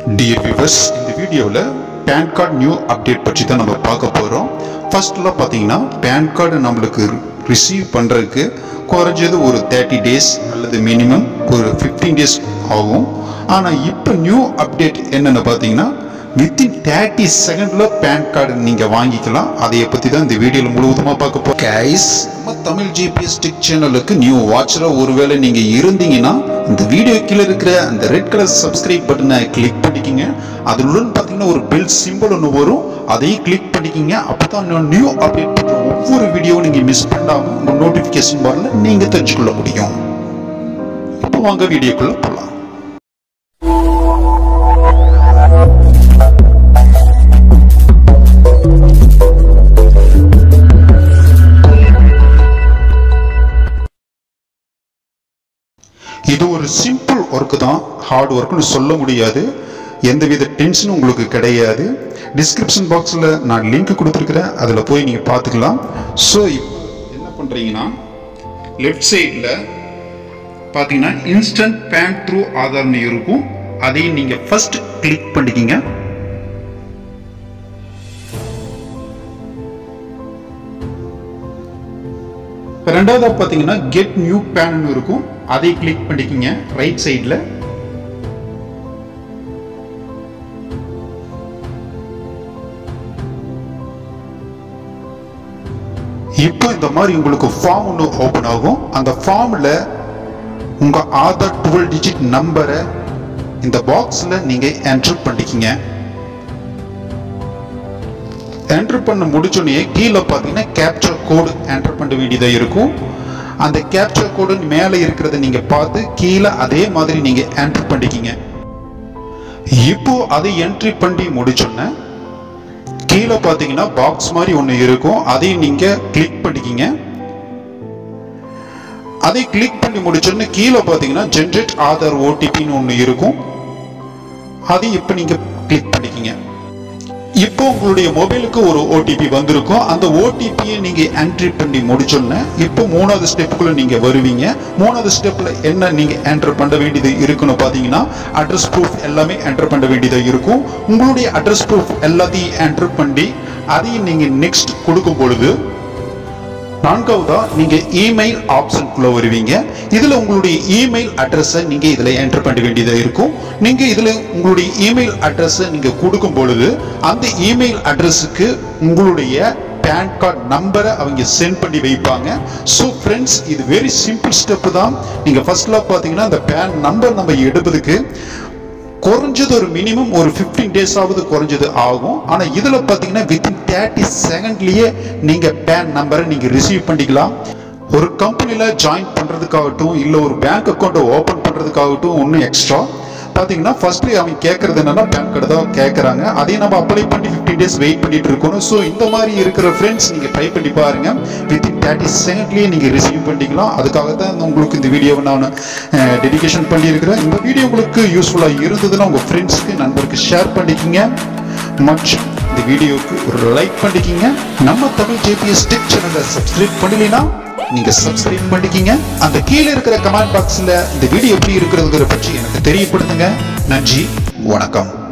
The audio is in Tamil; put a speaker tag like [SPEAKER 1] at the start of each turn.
[SPEAKER 1] டியர் விவர்ஸ் இந்த வீடியோவில் பேன் கார்டு நியூ அப்டேட் பற்றி தான் நம்ம பார்க்க போகிறோம் ஃபர்ஸ்ட்ல பார்த்தீங்கன்னா பேன் கார்டு நம்மளுக்கு ரிசீவ் பண்ணுறதுக்கு குறைஞ்சது ஒரு தேர்ட்டி டேஸ் அல்லது மினிமம் ஒரு ஃபிஃப்டீன் டேஸ் ஆகும் ஆனால் இப்போ நியூ அப்டேட் என்னென்னு பார்த்தீங்கன்னா வித்தின் தேர்ட்டி செகண்டில் பேன் கார்டு நீங்கள் வாங்கிக்கலாம் அதை பற்றி தான் இந்த வீடியோவில் முழுவதுமாக பார்க்க போகிறோம் கைஸ் நம்ம தமிழ் ஜிபிஎஸ் டிக் சேனலுக்கு நியூ வாட்சராக ஒருவேளை நீங்கள் இருந்தீங்கன்னா இந்த வீடியோ கீழே இருக்கிற அந்த ரெட் கலர் சப்ஸ்கிரைப் பட்டனை கிளிக் பண்ணிக்கிங்க அதுடன் பார்த்தீங்கன்னா ஒரு பெல் சிம்பிள் ஒன்று வரும் அதையும் கிளிக் பண்ணிக்கிங்க அப்போ தான் நியூ அப்டேட் பண்ணுற ஒவ்வொரு வீடியோவும் நீங்கள் மிஸ் பண்ணாமல் உங்கள் நோட்டிஃபிகேஷன் வரல நீங்கள் தெரிஞ்சுக்கொள்ள முடியும் இப்போ வாங்க வீடியோக்குள்ளே போகலாம் இது ஒரு சிம்பிள் ஒர்க்கு தான் ஹார்ட் ஒர்க்னு சொல்ல முடியாது எந்தவித டென்ஷனும் உங்களுக்கு கிடையாது டிஸ்கிரிப்ஷன் பாக்ஸில் நான் லிங்க் கொடுத்துருக்குறேன் அதில் போய் நீங்கள் பார்த்துக்கலாம் ஸோ இப்போ என்ன பண்ணுறீங்கன்னா லெஃப்ட் சைடில் பார்த்தீங்கன்னா இன்ஸ்டன்ட் பேன் த்ரூ ஆதார்னு இருக்கும் அதையும் நீங்கள் ஃபர்ஸ்ட் கிளிக் பண்ணிக்கிங்க ரெண்டாவதா பார்த்தீங்கன்னா கெட் நியூ பேன் இருக்கும் அதை கிளிக் பண்ணிக்கிங்க ரைட் சைடில் இப்போ இந்த மாதிரி உங்களுக்கு ஃபார்ம் ஒன்று ஓப்பன் ஆகும் அந்த ஃபார்மில் உங்கள் ஆதார் டுவெல் டிஜிட் நம்பரை இந்த பாக்ஸில் நீங்கள் என்ட்ரு பண்ணிக்கிங்க என்ட்ரு பண்ண முடிச்சோடனே கீழே பார்த்தீங்கன்னா கேப்சர் கோடு என்ட்ரு பண்ண வேண்டியதாக இருக்கும் அந்த கேப்சர் கோடு மேலே இருக்கிறத நீங்கள் பார்த்து கீழே அதே மாதிரி நீங்கள் என்ட்ரு பண்ணிக்கிங்க இப்போ அதை என்ட்ரி பண்ணி முடிச்சோன்னே கீழே பார்த்தீங்கன்னா பாக்ஸ் மாதிரி ஒன்று இருக்கும் அதையும் நீங்கள் கிளிக் பண்ணிக்கிங்க அதை கிளிக் பண்ணி முடிச்சோன்னே கீழே பார்த்தீங்கன்னா ஜென்ரேட் ஆதார் ஓடிபின்னு ஒன்று இருக்கும் அதை இப்போ நீங்கள் கிளிக் பண்ணிக்கிங்க இப்போ உங்களுடைய மொபைலுக்கு ஒரு ஓடிபி வந்திருக்கும் அந்த ஓடிபியை நீங்க என்ட்ரி பண்ணி முடிச்சோன்னே இப்போ மூணாவது ஸ்டெப்புக்குள்ள நீங்க வருவீங்க மூணாவது ஸ்டெப்ல என்ன நீங்க என்டர் பண்ண வேண்டியது இருக்குன்னு பாத்தீங்கன்னா அட்ரஸ் ப்ரூஃப் எல்லாமே என்டர் பண்ண வேண்டியதா இருக்கும் உங்களுடைய அட்ரஸ் ப்ரூஃப் எல்லாத்தையும் என்டர் பண்ணி அதையும் நீங்க நெக்ஸ்ட் கொடுக்கும் பொழுது நான்காவதா நீங்க இமெயில் ஆப்ஷனுக்குள்ள வருவீங்க இதுல உங்களுடைய இமெயில் அட்ரஸை நீங்க இதுல என்டர் பண்ண வேண்டியதா இருக்கும் நீங்க இதுல உங்களுடைய இமெயில் அட்ரஸை நீங்க கொடுக்கும் பொழுது அந்த இமெயில் அட்ரஸுக்கு உங்களுடைய பேன் கார்டு நம்பரை அவங்க சென்ட் பண்ணி வைப்பாங்க ஸோ ஃப்ரெண்ட்ஸ் இது வெரி சிம்பிள் ஸ்டெப் தான் நீங்க ஃபர்ஸ்ட்ல பார்த்தீங்கன்னா அந்த பேன் நம்பர் நம்ம எடுப்பதுக்கு குறைஞ்சது ஒரு மினிமம் ஒரு ஃபிஃப்டீன் டேஸ் ஆகுது குறைஞ்சது ஆகும் ஆனால் இதில் பார்த்தீங்கன்னா வித்தின் தேர்ட்டி செகண்ட்லேயே நீங்கள் பேன் நம்பரை நீங்கள் ரிசீவ் பண்ணிக்கலாம் ஒரு கம்பெனியில் ஜாயின் பண்ணுறதுக்காகட்டும் இல்லை ஒரு பேங்க் அக்கௌண்ட்டை ஓப்பன் பண்ணுறதுக்காகட்டும் ஒன்றும் எக்ஸ்ட்ரா பார்த்தீங்கன்னா ஃபர்ஸ்ட்லி அவங்க கேட்கறது என்னன்னா பேன் கார்டு தான் கேட்குறாங்க அதையும் நம்ம அப்ளை பண்ணி ஃபிஃப்டீன் டேஸ் வெயிட் பண்ணிட்டு இருக்கணும் ஸோ இந்த மாதிரி இருக்கிற ஃப்ரெண்ட்ஸ் நீங்கள் ட்ரை பண்ணி பாருங்க வித்தின் தேர்ட்டி செகண்ட்லேயே நீங்கள் ரிசீவ் பண்ணிக்கலாம் அதுக்காக தான் உங்களுக்கு இந்த வீடியோவை நான் டெடிகேஷன் பண்ணியிருக்கிறேன் இந்த வீடியோ உங்களுக்கு யூஸ்ஃபுல்லாக இருந்ததுன்னா உங்கள் ஃப்ரெண்ட்ஸ்க்கு நண்பருக்கு ஷேர் பண்ணிக்கிங்க மற்றும் இந்த வீடியோவுக்கு ஒரு லைக் பண்ணிக்கிங்க நம்ம தமிழ் ஜேபிஎஸ் டெக் சேனலை சப்ஸ்கிரைப் பண்ணலைன்னா நீங்க சப்ஸ்கிரைப் பண்ணிக்கிங்க அந்த கீழே இருக்கிற கமெண்ட் பாக்ஸ்ல இந்த வீடியோ எப்படி இருக்கிறதுங்கிற பற்றி எனக்கு தெரியப்படுத்துங்க நன்றி வணக்கம்